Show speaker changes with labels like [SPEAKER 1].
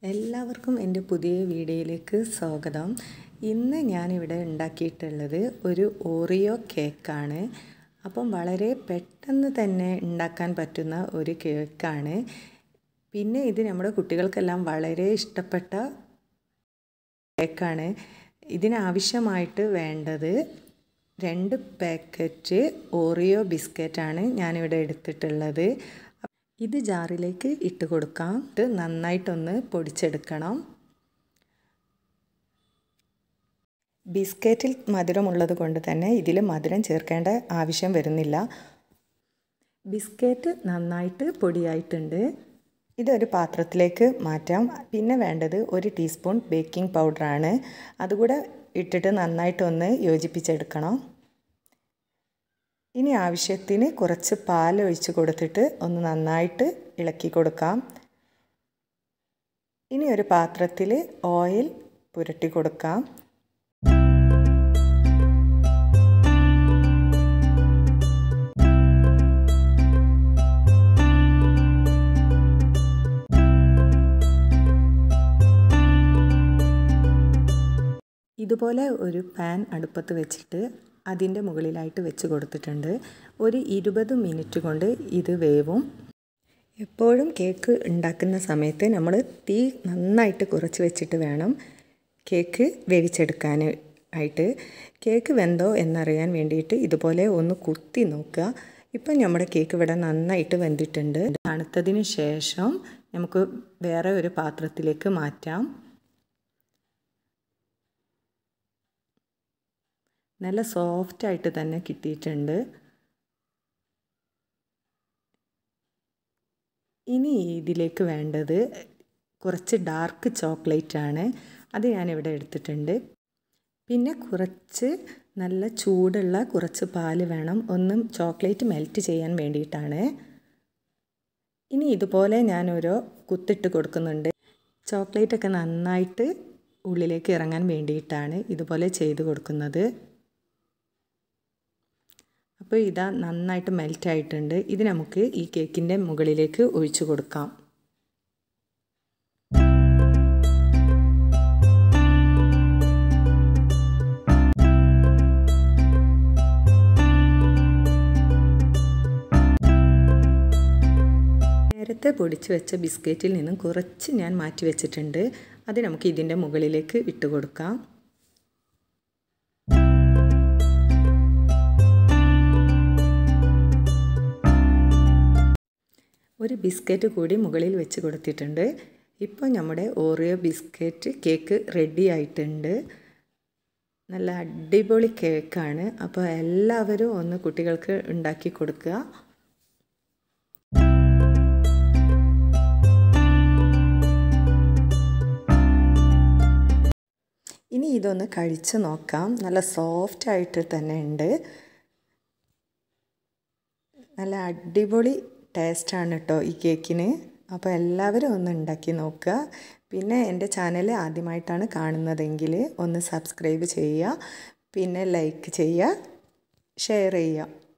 [SPEAKER 1] എല്ലാവർക്കും എൻ്റെ പുതിയ വീഡിയോയിലേക്ക് സ്വാഗതം ഇന്ന് ഞാനിവിടെ ഉണ്ടാക്കിയിട്ടുള്ളത് ഒരു ഓറിയോ കേക്കാണ് അപ്പം വളരെ പെട്ടെന്ന് തന്നെ ഉണ്ടാക്കാൻ പറ്റുന്ന ഒരു കേക്കാണ് പിന്നെ ഇത് നമ്മുടെ കുട്ടികൾക്കെല്ലാം വളരെ ഇഷ്ടപ്പെട്ട കേക്കാണ് ഇതിനാവശ്യമായിട്ട് വേണ്ടത് രണ്ട് പാക്കറ്റ് ഓറിയോ ബിസ്ക്കറ്റാണ് ഞാനിവിടെ എടുത്തിട്ടുള്ളത് ഇത് ജാറിലേക്ക് ഇട്ട് കൊടുക്കാം ഇത് നന്നായിട്ടൊന്ന് പൊടിച്ചെടുക്കണം ബിസ്ക്കറ്റിൽ മധുരമുള്ളത് കൊണ്ട് തന്നെ ഇതിൽ മധുരം ചേർക്കേണ്ട ആവശ്യം വരുന്നില്ല ബിസ്ക്കറ്റ് നന്നായിട്ട് പൊടിയായിട്ടുണ്ട് ഇതൊരു പാത്രത്തിലേക്ക് മാറ്റാം പിന്നെ വേണ്ടത് ഒരു ടീസ്പൂൺ ബേക്കിംഗ് പൗഡറാണ് അതുകൂടെ ഇട്ടിട്ട് നന്നായിട്ടൊന്ന് യോജിപ്പിച്ചെടുക്കണം ഇനി ആവശ്യത്തിന് കുറച്ച് പാൽ ഒഴിച്ച് കൊടുത്തിട്ട് ഒന്ന് നന്നായിട്ട് ഇളക്കി കൊടുക്കാം ഇനി ഒരു പാത്രത്തിൽ ഓയിൽ പുരട്ടി കൊടുക്കാം ഇതുപോലെ ഒരു പാൻ അടുപ്പത്ത് വെച്ചിട്ട് അതിൻ്റെ മുകളിലായിട്ട് വെച്ച് കൊടുത്തിട്ടുണ്ട് ഒരു ഇരുപത് മിനിറ്റ് കൊണ്ട് ഇത് വേവും എപ്പോഴും കേക്ക് ഉണ്ടാക്കുന്ന സമയത്ത് നമ്മൾ തീ നന്നായിട്ട് കുറച്ച് വെച്ചിട്ട് വേണം കേക്ക് വേവിച്ചെടുക്കാൻ ആയിട്ട് കേക്ക് വെന്തോ എന്നറിയാൻ വേണ്ടിയിട്ട് ഇതുപോലെ ഒന്ന് കുത്തി നോക്കുക ഇപ്പം നമ്മുടെ കേക്ക് ഇവിടെ നന്നായിട്ട് വെന്തിട്ടുണ്ട് തണുത്തതിന് ശേഷം നമുക്ക് വേറെ ഒരു പാത്രത്തിലേക്ക് മാറ്റാം നല്ല സോഫ്റ്റ് ആയിട്ട് തന്നെ കിട്ടിയിട്ടുണ്ട് ഇനി ഇതിലേക്ക് വേണ്ടത് കുറച്ച് ഡാർക്ക് ചോക്ലേറ്റ് ആണ് അത് ഞാനിവിടെ എടുത്തിട്ടുണ്ട് പിന്നെ കുറച്ച് നല്ല ചൂടുള്ള കുറച്ച് പാല് വേണം ഒന്നും ചോക്ലേറ്റ് മെൽറ്റ് ചെയ്യാൻ വേണ്ടിയിട്ടാണ് ഇനി ഇതുപോലെ ഞാൻ ഓരോ കുത്തിട്ട് കൊടുക്കുന്നുണ്ട് ചോക്ലേറ്റൊക്കെ നന്നായിട്ട് ഉള്ളിലേക്ക് ഇറങ്ങാൻ വേണ്ടിയിട്ടാണ് ഇതുപോലെ ചെയ്ത് കൊടുക്കുന്നത് അപ്പോൾ ഇതാ നന്നായിട്ട് മെൽറ്റ് ആയിട്ടുണ്ട് ഇത് നമുക്ക് ഈ കേക്കിൻ്റെ മുകളിലേക്ക് ഒഴിച്ചു കൊടുക്കാം നേരത്തെ പൊടിച്ചു വെച്ച ബിസ്ക്കറ്റിൽ നിന്നും കുറച്ച് ഞാൻ മാറ്റി വെച്ചിട്ടുണ്ട് അത് നമുക്ക് ഇതിൻ്റെ മുകളിലേക്ക് ഇട്ട് കൊടുക്കാം ഒരു ബിസ്ക്കറ്റ് കൂടി മുകളിൽ വെച്ച് കൊടുത്തിട്ടുണ്ട് ഇപ്പോൾ നമ്മുടെ ഓറിയോ ബിസ്ക്കറ്റ് കേക്ക് റെഡി ആയിട്ടുണ്ട് നല്ല അടിപൊളി കേക്കാണ് അപ്പോൾ എല്ലാവരും ഒന്ന് കുട്ടികൾക്ക് ഉണ്ടാക്കി കൊടുക്കുക ഇനി ഇതൊന്ന് കഴിച്ച് നോക്കാം നല്ല സോഫ്റ്റ് ആയിട്ട് തന്നെ ഉണ്ട് നല്ല അടിപൊളി ടേസ്റ്റാണ് കേട്ടോ ഈ കേക്കിന് അപ്പോൾ എല്ലാവരും ഒന്ന് ഉണ്ടാക്കി നോക്കുക പിന്നെ എൻ്റെ ചാനൽ ആദ്യമായിട്ടാണ് കാണുന്നതെങ്കിൽ ഒന്ന് സബ്സ്ക്രൈബ് ചെയ്യുക പിന്നെ ലൈക്ക് ചെയ്യുക ഷെയർ ചെയ്യുക